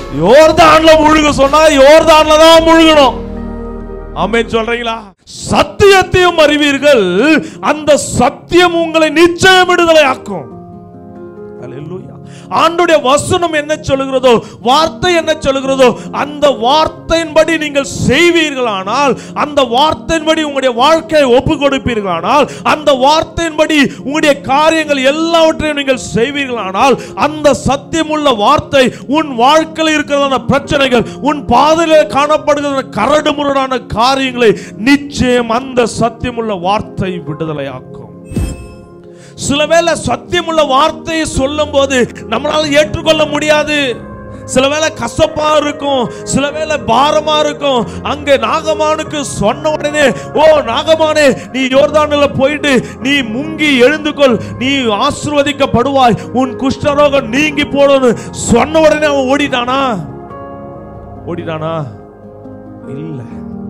யோர்தான்ல முழுக சொன்னா யோர்தான்ல தான் முழுகணும் ஆமென் சொல்றீங்களா சத்தியத்தையும் அறிவீர்கள் அந்த சத்தியம் உங்களை நிச்சயம் விடுதலை ஆக்கும் அல்லேலூயா. ஆண்டுடைய வசனம் என்ன சொல்லுகிறதோ வார்த்தை என்ன சொல்லுகிறதோ அந்த வார்த்தையின்படி நீங்கள் செய்வீர்களானால் அந்த வார்த்தையின்படி உங்களுடைய வாழ்க்கையை ஒப்பு கொடுப்பீர்களானால் அந்த வார்த்தையின்படி உங்களுடைய காரியங்கள் எல்லாவற்றையும் நீங்கள் செய்வீர்களானால் அந்த சத்தியமுள்ள வார்த்தை உன் வாழ்க்கையில் இருக்கிறதான பிரச்சனைகள் உன் பாதையில் காணப்படுகிற கரடு முரடான காரியங்களை நிச்சயம் அந்த சத்தியமுள்ள வார்த்தை விடுதலையாக்கும் சில வேளை சத்தியமுள்ள வார்த்தையை சொல்லும் போது நம்மளால ஏற்றுக்கொள்ள முடியாது சில வேளை கசப்பா இருக்கும் சில வேளை பாரமா இருக்கும் அங்க நாகமானுக்கு சொன்ன உடனே ஓ நாகமானே நீ யோர்தானில் போயிட்டு நீ முங்கி எழுந்துக்கொள் நீ ஆசிர்வதிக்கப்படுவாய் உன் குஷ்டரோகம் நீங்கி போடும் சொன்ன உடனே அவன் ஓடிட்டானா ஓடிட்டானா இல்ல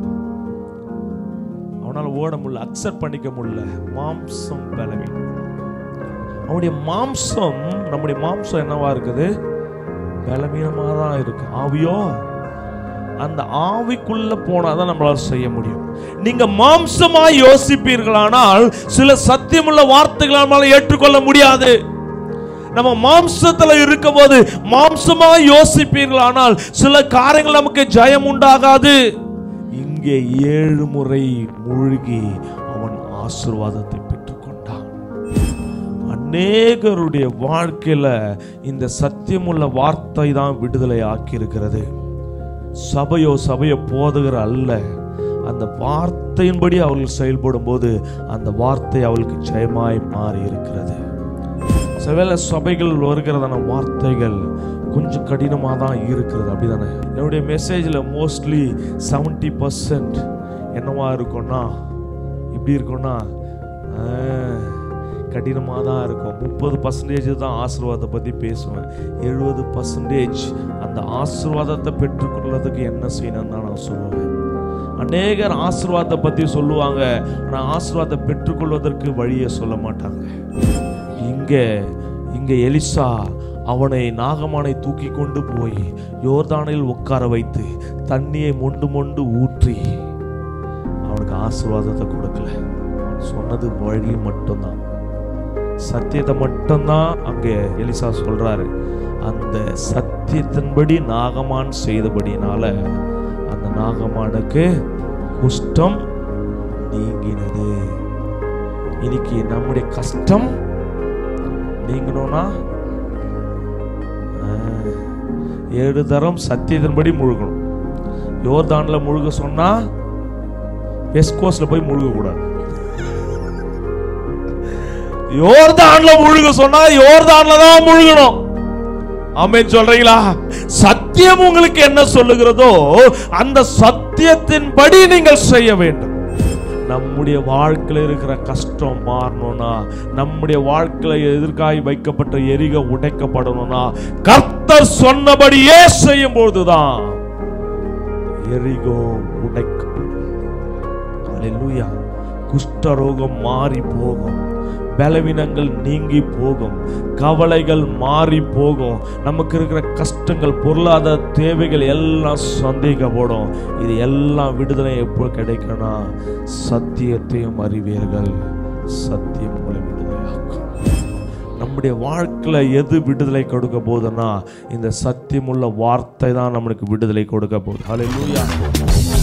அவனால ஓட முடியல அக்செப்ட் பண்ணிக்க முடியல மாம்சம் பலவீனம் அவனுடைய மாம்சம் நம்முடைய மாம்சம் என்னவா இருக்குது பலவீனமாக தான் இருக்கு ஆவியோ அந்த ஆவிக்குள்ள போனாதான் நம்மளால செய்ய முடியும் நீங்க மாம்சமா யோசிப்பீர்களானால் சில சத்தியமுள்ள வார்த்தைகளை நம்மளால ஏற்றுக்கொள்ள முடியாது நம்ம மாம்சத்துல இருக்கும்போது மாம்சமா யோசிப்பீர்களானால் சில காரியங்கள் நமக்கு ஜெயம் உண்டாகாது இங்கே ஏழு முறை மூழ்கி அவன் ஆசீர்வாதத்தை பெற்றுக்கொண்டான் அநேகருடைய வாழ்க்கையில இந்த சத்தியமுள்ள வார்த்தை தான் விடுதலை ஆக்கியிருக்கிறது சபையோ சபையோ போதுகிற அல்ல அந்த வார்த்தையின்படி அவர்கள் செயல்படும் போது அந்த வார்த்தை அவளுக்கு ஜெயமாய் மாறி இருக்கிறது சில சபைகள் வருகிறதான வார்த்தைகள் கொஞ்சம் கடினமாக தான் இருக்கிறது அப்படிதானே என்னுடைய மெசேஜில் மோஸ்ட்லி செவன்டி பர்சன்ட் என்னவா இருக்கும்னா இப்படி இருக்கும்னா கடினமாக தான் இருக்கும் முப்பது பர்சன்டேஜ் தான் ஆசீர்வாதத்தை பற்றி பேசுவேன் எழுபது பர்சன்டேஜ் அந்த ஆசீர்வாதத்தை பெற்றுக்கொள்றதுக்கு என்ன செய்யணும்னு தான் நான் சொல்லுவேன் அநேகர் ஆசீர்வாதத்தை பற்றி சொல்லுவாங்க ஆனால் ஆசீர்வாதத்தை பெற்றுக்கொள்வதற்கு வழியை சொல்ல மாட்டாங்க இங்கே இங்கே எலிசா அவனை நாகமானை தூக்கி கொண்டு போய் யோர்தானில் உட்கார வைத்து தண்ணியை மொண்டு மொண்டு ஊற்றி அவனுக்கு ஆசீர்வாதத்தை கொடுக்கல அவன் சொன்னது வழி மட்டும்தான் சத்தியத்தை மட்டும்தான் அங்கே எலிசா சொல்றாரு அந்த சத்தியத்தின்படி நாகமான் செய்தபடினால அந்த நாகமானுக்கு குஷ்டம் நீங்கினது இன்னைக்கு நம்முடைய கஷ்டம் நீங்கணும்னா ஆஹ், ஏழு தரம் சத்தியத்தின்படி முழுகணும் யோர்தான்ல முழுக சொன்னா வெஸ்ட் கோஸ்ட்ல போய் முழுக கூடாது யோர்தான்ல முழுக சொன்னா யோர்தான்ல தான் முழுகணும் ஆமென் சொல்றீங்களா சத்தியம் உங்களுக்கு என்ன சொல்லுகிறதோ அந்த சத்தியத்தின்படி நீங்கள் செய்ய வேண்டும் நம்முடைய வாழ்க்கையில் இருக்கிற கஷ்டம் மாறணும்னா நம்முடைய வாழ்க்கையில எதிர்காய் வைக்கப்பட்ட எரிக உடைக்கப்படணும்னா கர்த்தர் சொன்னபடியே செய்யும் பொழுதுதான் எரிகோ உடைக்கப்படும் அல்லேலூயா குஷ்டரோகம் மாறி போகும் பலவீனங்கள் நீங்கி போகும் கவலைகள் மாறி போகும் நமக்கு இருக்கிற கஷ்டங்கள் பொருளாதார தேவைகள் எல்லாம் சந்தேகப்படும் இது எல்லாம் விடுதலை எப்போ கிடைக்கும்னா சத்தியத்தையும் அறிவீர்கள் சத்தியம் உங்களை விடுதலையாக்கும் நம்முடைய வாழ்க்கையில எது விடுதலை கொடுக்க போகுதுன்னா இந்த சத்தியமுள்ள வார்த்தை தான் நம்மளுக்கு விடுதலை கொடுக்க போகுது ஹalleluya